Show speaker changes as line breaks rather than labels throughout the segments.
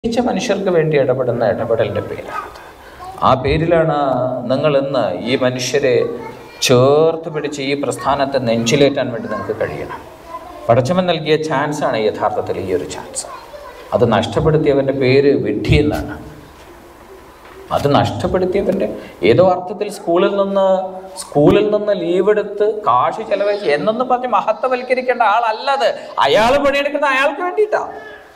ജനിച്ച മനുഷ്യർക്ക് വേണ്ടി ഇടപെടുന്ന ഇടപെടലിൻ്റെ പേരാണത് ആ പേരിലാണ് നിങ്ങൾ ഇന്ന് ഈ മനുഷ്യരെ ചേർത്ത് പിടിച്ച് ഈ പ്രസ്ഥാനത്തെ നെഞ്ചിലേറ്റാൻ വേണ്ടി നിങ്ങൾക്ക് കഴിയണം പടച്ചവൻ നൽകിയ ചാൻസാണ് യഥാർത്ഥത്തിൽ ഈ ഒരു ചാൻസ് അത് നഷ്ടപ്പെടുത്തിയവൻ്റെ പേര് വിഡ്ഢി എന്നാണ് അത് നഷ്ടപ്പെടുത്തിയവൻ്റെ ഏതോ അർത്ഥത്തിൽ സ്കൂളിൽ നിന്ന് സ്കൂളിൽ നിന്ന് ലീവ് എടുത്ത് കാശ് ചെലവഴിച്ച് എന്നൊന്നും പറഞ്ഞ് മഹത്വവൽക്കരിക്കേണ്ട ആളല്ലത് അയാൾ പണിയെടുക്കുന്നത് അയാൾക്ക് വേണ്ടിയിട്ടാണ്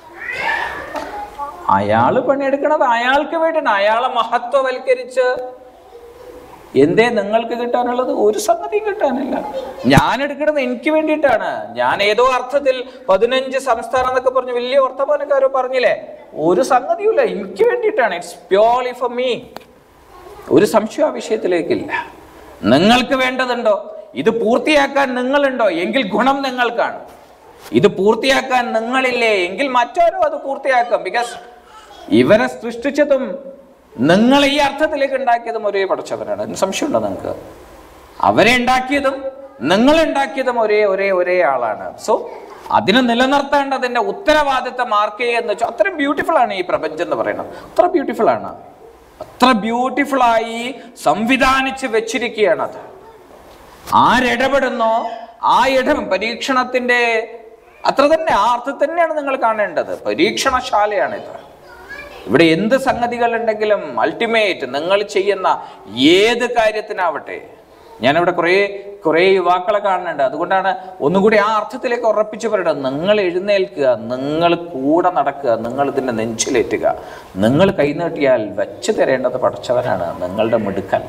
അയാൾ പണിയെടുക്കണത് അയാൾക്ക് വേണ്ടിയാണ് അയാളെ മഹത്വവൽക്കരിച്ച് എന്തേ നിങ്ങൾക്ക് കിട്ടാനുള്ളത് ഒരു സംഗതിയും കിട്ടാനില്ല ഞാൻ എടുക്കുന്നത് എനിക്ക് വേണ്ടിയിട്ടാണ് ഞാൻ ഏതോ അർത്ഥത്തിൽ പതിനഞ്ച് സംസ്ഥാനം എന്നൊക്കെ പറഞ്ഞ് വലിയ വർത്തമാനക്കാരോ പറഞ്ഞില്ലേ ഒരു സംഗതിയുമില്ല എനിക്ക് വേണ്ടിയിട്ടാണ് ഇറ്റ്സ് പ്യോർലി ഫോർ മീ ഒരു സംശയം ആ വിഷയത്തിലേക്കില്ല നിങ്ങൾക്ക് വേണ്ടതുണ്ടോ ഇത് പൂർത്തിയാക്കാൻ നിങ്ങളുണ്ടോ എങ്കിൽ ഗുണം നിങ്ങൾക്കാണ് ഇത് പൂർത്തിയാക്കാൻ നിങ്ങളില്ലേ എങ്കിൽ മറ്റാരോ അത് പൂർത്തിയാക്കും ബിക്കോസ് ഇവരെ സൃഷ്ടിച്ചതും നിങ്ങൾ ഈ അർത്ഥത്തിലേക്ക് ഉണ്ടാക്കിയതും ഒരേ പടച്ചവനാണ് അതിന് സംശയമുണ്ടോ നിങ്ങൾക്ക് അവരെ ഉണ്ടാക്കിയതും നിങ്ങൾ ഉണ്ടാക്കിയതും ഒരേ ഒരേ ഒരേ ആളാണ് സോ അതിനെ നിലനിർത്തേണ്ടതിന്റെ ഉത്തരവാദിത്തം മാർക്ക് ചെയ്യുന്ന വെച്ചാൽ അത്ര ബ്യൂട്ടിഫുൾ ആണ് ഈ പ്രപഞ്ചം എന്ന് പറയുന്നത് അത്ര ബ്യൂട്ടിഫുൾ ആണ് അത്ര ബ്യൂട്ടിഫുൾ ആയി സംവിധാനിച്ച് വെച്ചിരിക്കുകയാണത് ആരിടപെടുന്നോ ആ ഇടം പരീക്ഷണത്തിന്റെ അത്ര തന്നെ ആ അർത്ഥത്തിൽ തന്നെയാണ് നിങ്ങൾ കാണേണ്ടത് പരീക്ഷണശാലയാണിത് ഇവിടെ എന്ത് സംഗതികൾ ഉണ്ടെങ്കിലും അൾട്ടിമേറ്റ് നിങ്ങൾ ചെയ്യുന്ന ഏത് കാര്യത്തിനാവട്ടെ ഞാനിവിടെ കുറേ കുറേ യുവാക്കളെ കാണുന്നുണ്ട് അതുകൊണ്ടാണ് ഒന്നുകൂടി ആ അർത്ഥത്തിലേക്ക് ഉറപ്പിച്ചു പറയണം നിങ്ങൾ എഴുന്നേൽക്കുക നിങ്ങൾ കൂടെ നടക്കുക നിങ്ങൾ ഇതിൻ്റെ നെഞ്ചിലേറ്റുക നിങ്ങൾ കൈനീട്ടിയാൽ വെച്ച് തരേണ്ടത് പഠിച്ചവനാണ് നിങ്ങളുടെ മിടുക്കല്ല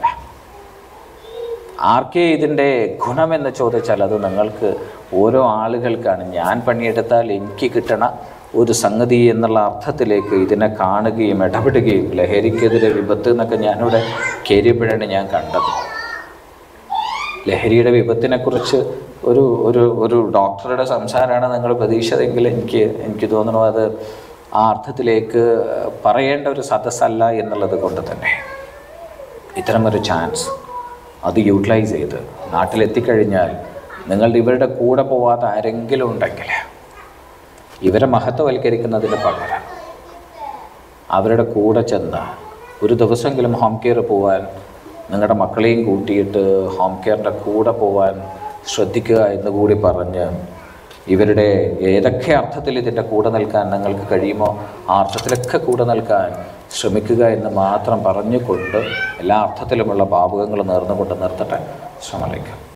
ആർക്കേ ഇതിൻ്റെ ഗുണമെന്ന് ചോദിച്ചാൽ അത് നിങ്ങൾക്ക് ഓരോ ആളുകൾക്കാണ് ഞാൻ പണിയെടുത്താൽ എനിക്ക് കിട്ടണ ഒരു സംഗതി എന്നുള്ള അർത്ഥത്തിലേക്ക് ഇതിനെ കാണുകയും ഇടപെടുകയും ലഹരിക്കെതിരെ വിപത്ത് എന്നൊക്കെ ഞാനിവിടെ കയറിയപ്പോഴാണ് ഞാൻ കണ്ടത് ലഹരിയുടെ വിപത്തിനെക്കുറിച്ച് ഒരു ഒരു ഒരു ഡോക്ടറുടെ സംസാരമാണ് നിങ്ങൾ പ്രതീക്ഷിച്ചതെങ്കിൽ എനിക്ക് എനിക്ക് തോന്നുന്നു അത് ആ അർത്ഥത്തിലേക്ക് പറയേണ്ട ഒരു സദസ്സല്ല എന്നുള്ളത് കൊണ്ട് തന്നെ ഇത്തരമൊരു ചാൻസ് അത് യൂട്ടിലൈസ് ചെയ്ത് നാട്ടിലെത്തിക്കഴിഞ്ഞാൽ നിങ്ങളുടെ ഇവരുടെ കൂടെ പോവാത്ത ആരെങ്കിലും ഉണ്ടെങ്കിൽ ഇവരെ മഹത്വവൽക്കരിക്കുന്നതിന് പകരം അവരുടെ കൂടെ ചെന്ന് ഒരു ദിവസമെങ്കിലും ഹോം കെയർ പോവാൻ നിങ്ങളുടെ മക്കളെയും കൂട്ടിയിട്ട് ഹോം കെയറിൻ്റെ കൂടെ പോവാൻ ശ്രദ്ധിക്കുക എന്ന് കൂടി പറഞ്ഞ് ഇവരുടെ ഏതൊക്കെ അർത്ഥത്തിൽ ഇതിൻ്റെ കൂടെ നിൽക്കാൻ നിങ്ങൾക്ക് കഴിയുമോ ആ അർത്ഥത്തിലൊക്കെ കൂടെ നിൽക്കാൻ ശ്രമിക്കുക എന്ന് മാത്രം പറഞ്ഞുകൊണ്ട് എല്ലാ അർത്ഥത്തിലുമുള്ള ഭാവുകങ്ങൾ നേർന്നുകൊണ്ട് നിർത്തട്ടെ ശ്രമലേഖം